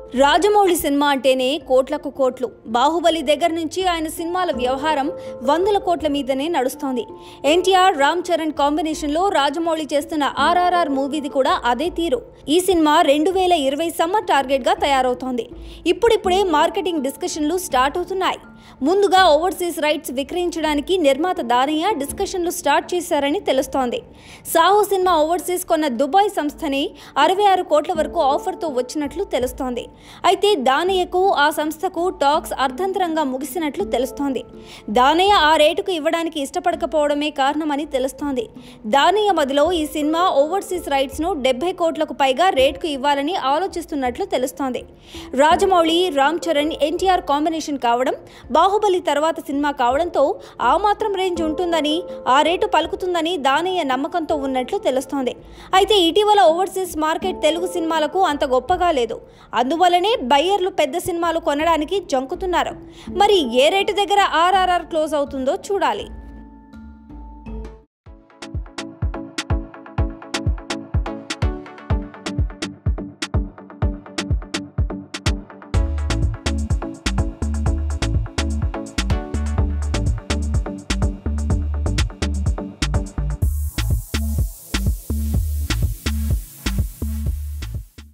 Rajamouli cinema అంటేనే కోట్లకు కోట్లు బాహుబలి దగ్గర నుంచి ఆయన సినిమాల వ్యవహారం వందల కోట్ల మీదనే నడుస్తోంది ఎన్టీఆర్ రామ్ చరణ్ కాంబినేషన్లో రాజమౌళి చేస్తున్న ఆర్ఆర్ఆర్ మూవీది కూడా అదే తీరు ఈ సినిమా రెండు వేల ఇరవై సమ్మర్ టార్గెట్గా తయారవుతోంది ఇప్పుడిప్పుడే మార్కెటింగ్ డిస్కషన్లు స్టార్ట్ అవుతున్నాయి ముందుగా ఓవర్సీస్ రైట్స్ విక్రయించడానికి నిర్మాత దానయ్య డిస్కషన్లు స్టార్ట్ చేశారని తెలుస్తోంది సాహో సినిమా ఓవర్సీస్ కొన్న దుబాయ్ సంస్థని అరవై ఆరు కోట్ల వరకు ఆఫర్తో వచ్చినట్లు తెలుస్తోంది అయితే దానయ్యకు ఆ సంస్థకు టాక్స్ అర్ధంతరంగా ముగిసినట్లు తెలుస్తోంది దానయ్య ఆ రేటుకు ఇవ్వడానికి ఇష్టపడకపోవడమే కారణమని తెలుస్తోంది దానయ్య మదిలో ఈ సినిమా ఓవర్సీస్ రైట్స్ను డెబ్బై కోట్లకు పైగా రేటుకు ఇవ్వాలని ఆలోచిస్తున్నట్లు తెలుస్తోంది రాజమౌళి రామ్ చరణ్ ఎన్టీఆర్ కాంబినేషన్ కావడం బాహుబలి తర్వాత సినిమా కావడంతో ఆ మాత్రం రేంజ్ ఉంటుందని ఆ రేటు పలుకుతుందని దానయ్య నమ్మకంతో ఉన్నట్లు తెలుస్తోంది అయితే ఇటీవల ఓవర్సీస్ మార్కెట్ తెలుగు సినిమాలకు అంత గొప్పగా లేదు అందువల్లనే బయ్యర్లు పెద్ద సినిమాలు కొనడానికి జంకుతున్నారు మరి ఏ రేటు దగ్గర ఆర్ఆర్ఆర్ క్లోజ్ అవుతుందో చూడాలి